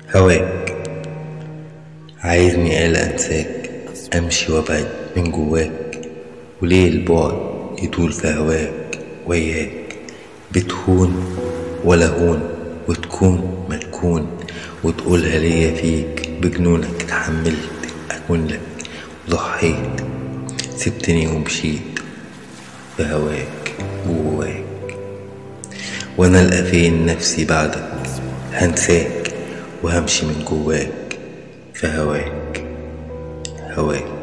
هواك عايزني ألا أنساك أمشي وأبعد من جواك وليه البعد يطول في هواك وياك بتهون ولا هون وتكون ملكون وتقولها ليا فيك بجنونك اتحملت أكون لك وضحيت سبتني ومشيت في هواك جواك وانا القى فين نفسي بعدك هنساك وهمشي من جواك في هواك هواك